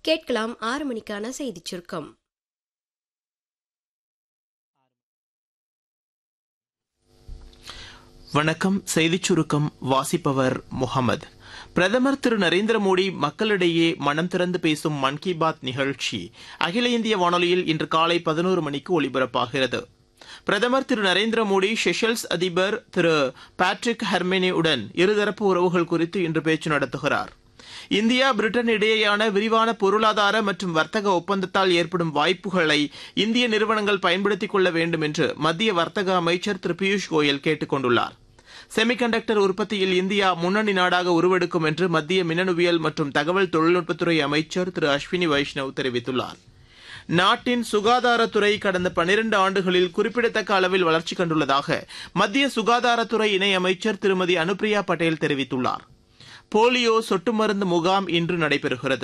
கேட்கலாம் ஆறு மணிக்கான செய்திச் சுருக்கம் வணக்கம் செய்திச் சுருக்கம் வாசிப்பவர் முகமது பிரதமர் திரு நரேந்திர மோடி மக்களிடையே மனம் திறந்து பேசும் மன் கி பாத் நிகழ்ச்சி அகில இந்திய வானொலியில் இன்று காலை பதினோரு மணிக்கு ஒலிபரப்பாகிறது பிரதமர் திரு நரேந்திர மோடி செஷல்ஸ் அதிபர் திரு பேட்ரிக் ஹெர்மெனி உடன் இருதரப்பு உறவுகள் குறித்து இன்று பேச்சு நடத்துகிறார் இந்தியா பிரிட்டன் இடையேயான விரிவான பொருளாதார மற்றும் வர்த்தக ஒப்பந்தத்தால் ஏற்படும் வாய்ப்புகளை இந்திய நிறுவனங்கள் பயன்படுத்திக் கொள்ள வேண்டும் என்று மத்திய வர்த்தக அமைச்சர் திரு பியூஷ் கோயல் கேட்டுக் கொண்டுள்ளார் செமிகண்டக்டர் உற்பத்தியில் இந்தியா முன்னணி நாடாக உருவெடுக்கும் என்று மத்திய மின்னணுவியல் மற்றும் தகவல் தொழில்நுட்பத்துறை அமைச்சர் திரு அஸ்வினி வைஷ்ணவ் தெரிவித்துள்ளார் நாட்டின் சுகாதாரத்துறை கடந்த பனிரண்டு ஆண்டுகளில் குறிப்பிடத்தக்க அளவில் வளர்ச்சி கண்டுள்ளதாக மத்திய சுகாதாரத்துறை இணையமைச்சர் திருமதி அனுப்பிரியா பட்டேல் தெரிவித்துள்ளார் போலியோ சொட்டு மருந்து முகாம் இன்று நடைபெறுகிறது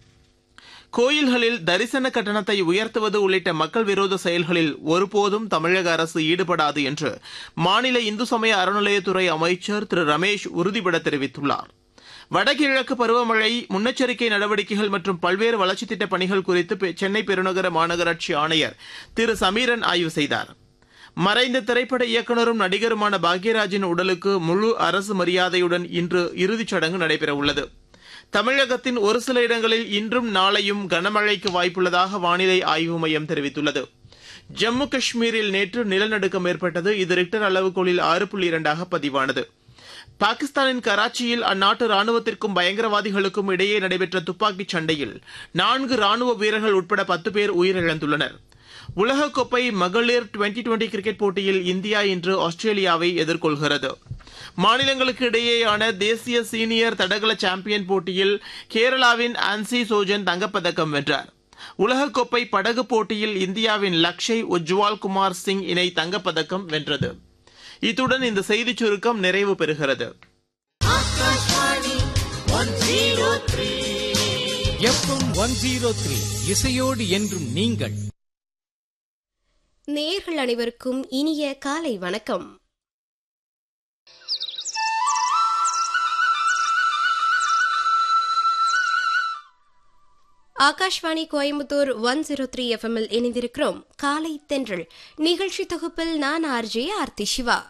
கோயில்களில் தரிசன கட்டணத்தை உயர்த்துவது உள்ளிட்ட மக்கள் விரோத செயல்களில் ஒருபோதும் தமிழக அரசு ஈடுபடாது என்று மாநில இந்து சமய அறநிலையத்துறை அமைச்சர் திரு ரமேஷ் உறுதிபட தெரிவித்துள்ளார் வடகிழக்கு பருவமழை முன்னெச்சரிக்கை நடவடிக்கைகள் மற்றும் பல்வேறு வளர்ச்சித் திட்டப் பணிகள் குறித்து சென்னை பெருநகர மாநகராட்சி ஆணையர் திரு சமீரன் ஆய்வு செய்தார் மறைந்த திரைப்பட இயக்குநரும் நடிகருமான பாக்யராஜின் உடலுக்கு முழு அரசு மரியாதையுடன் இன்று இறுதிச் சடங்கு நடைபெறவுள்ளது தமிழகத்தின் ஒரு சில இடங்களில் இன்றும் நாளையும் கனமழைக்கு வாய்ப்புள்ளதாக வானிலை ஆய்வு மையம் தெரிவித்துள்ளது ஜம்மு காஷ்மீரில் நேற்று நிலநடுக்கம் ஏற்பட்டது இது ரிக்டர் அளவுகோலில் ஆறு புள்ளி இரண்டாக பதிவானது பாகிஸ்தானின் கராச்சியில் அந்நாட்டு ராணுவத்திற்கும் பயங்கரவாதிகளுக்கும் இடையே நடைபெற்ற துப்பாக்கிச் சண்டையில் நான்கு ராணுவ வீரர்கள் உட்பட பத்து பேர் உயிரிழந்துள்ளனர் உலகக்கோப்பை மகளிர் டுவெண்டி டுவெண்டி கிரிக்கெட் போட்டியில் இந்தியா இன்று ஆஸ்திரேலியாவை எதிர்கொள்கிறது மாநிலங்களுக்கு இடையேயான தேசிய சீனியர் தடகள சாம்பியன் போட்டியில் கேரளாவின் ஆன்சி சோஜன் தங்கப்பதக்கம் வென்றார் உலகக்கோப்பை படகு போட்டியில் இந்தியாவின் லக்ஷய் உஜ்வால் குமார் சிங் இணை தங்கப்பதக்கம் வென்றது இத்துடன் இந்த செய்திச் சுருக்கம் நிறைவு பெறுகிறது எஃப்எம் ஒன் ஜீரோ த்ரீ இசையோடு என்றும் நீங்கள் நேர்கள் அனைவருக்கும் இனிய காலை வணக்கம் Akashvani Coimbatore one zero three எஃப்எம்மில் இணைந்திருக்கிறோம் காலை தென்றல் நிகழ்ச்சி தொகுப்பில் நான் ஆர்ஜே ஆர்த்தி சிவா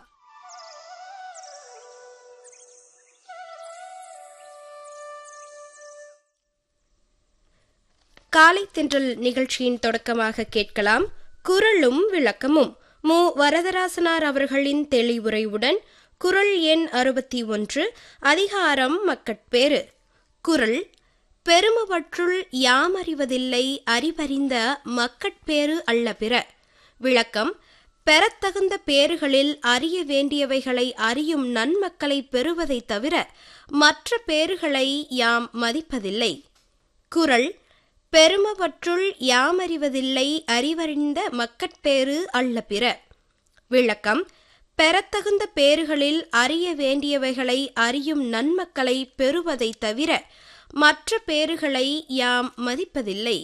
காலை தென்றல் நிகழ்ச்சியின் தொடக்கமாக கேட்கலாம் குரலும் விளக்கமும் மு வரதராசனார் அவர்களின் தெளிவுரையுடன் குரல் எண் அறுபத்தி ஒன்று அதிகாரம் மக்கட்பேறு குரல் பெருமவற்றுள் யாமறிவதில்லை அறிவறிந்த மக்கட்பேறு அல்ல பிற விளக்கம் பெறத்தகுந்த பேறுகளில் அறிய வேண்டியவைகளை அறியும் நன்மக்களை பெறுவதைத் தவிர மற்ற பேறுகளை யாம் மதிப்பதில்லை குரல் பெருமவற்றுள் யாமறிவதில்லை அறிவறிந்த மக்கட்பேறு அல்ல பிற விளக்கம் பெறத்தகுந்த பேறுகளில் அறிய வேண்டியவைகளை அறியும் நன்மக்களை பெறுவதைத் தவிர மற்ற பேறுகளை யாம் மதிப்பதில்லை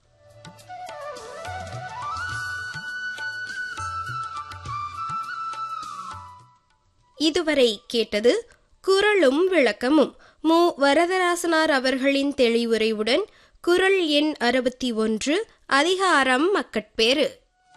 இதுவரை கேட்டது குரலும் விளக்கமும் மு வரதராசனார் அவர்களின் தெளிவுரையுடன் குரல் எண் அறுபத்தி ஒன்று அதிகாரம் மக்கட்பேறு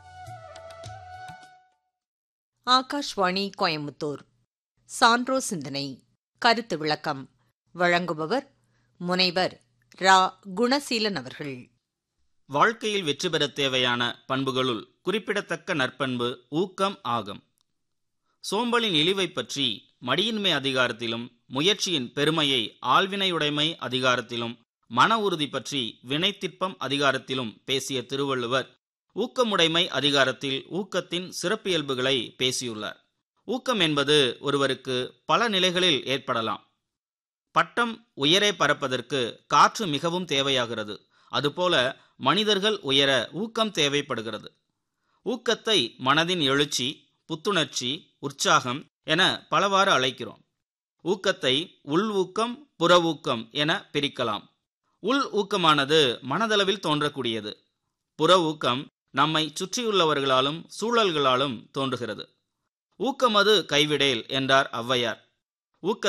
ஆகாஷ்வாணி கோயம்புத்தூர் சான்றோ சிந்தனை கருத்து விளக்கம் வழங்குபவர் முனைவர் ரா குணசீலன் அவர்கள் வாழ்க்கையில் வெற்றி பெற தேவையான பண்புகளுள் குறிப்பிடத்தக்க நற்பண்பு ஊக்கம் ஆகும் சோம்பலின் இழிவை பற்றி மடியின்மை அதிகாரத்திலும் முயற்சியின் பெருமையை ஆழ்வினையுடைமை அதிகாரத்திலும் மன உறுதி பற்றி வினைத்திற்பம் அதிகாரத்திலும் பேசிய திருவள்ளுவர் ஊக்கமுடைமை அதிகாரத்தில் ஊக்கத்தின் சிறப்பியல்புகளை பேசியுள்ளார் ஊக்கம் என்பது ஒருவருக்கு பல நிலைகளில் ஏற்படலாம் பட்டம் உயரே பறப்பதற்கு காற்று மிகவும் தேவையாகிறது அதுபோல மனிதர்கள் உயர ஊக்கம் தேவைப்படுகிறது ஊக்கத்தை மனதின் எழுச்சி புத்துணர்ச்சி உற்சாகம் என பலவாறு அழைக்கிறோம் ஊக்கத்தை உள் ஊக்கம் புற ஊக்கம் என பிரிக்கலாம் உள் ஊக்கமானது மனதளவில் தோன்றக்கூடியது புற ஊக்கம் நம்மை சுற்றியுள்ளவர்களாலும் சூழல்களாலும் தோன்றுகிறது ஊக்கமது கைவிடேல் என்றார் ஔவையார் ஊக்க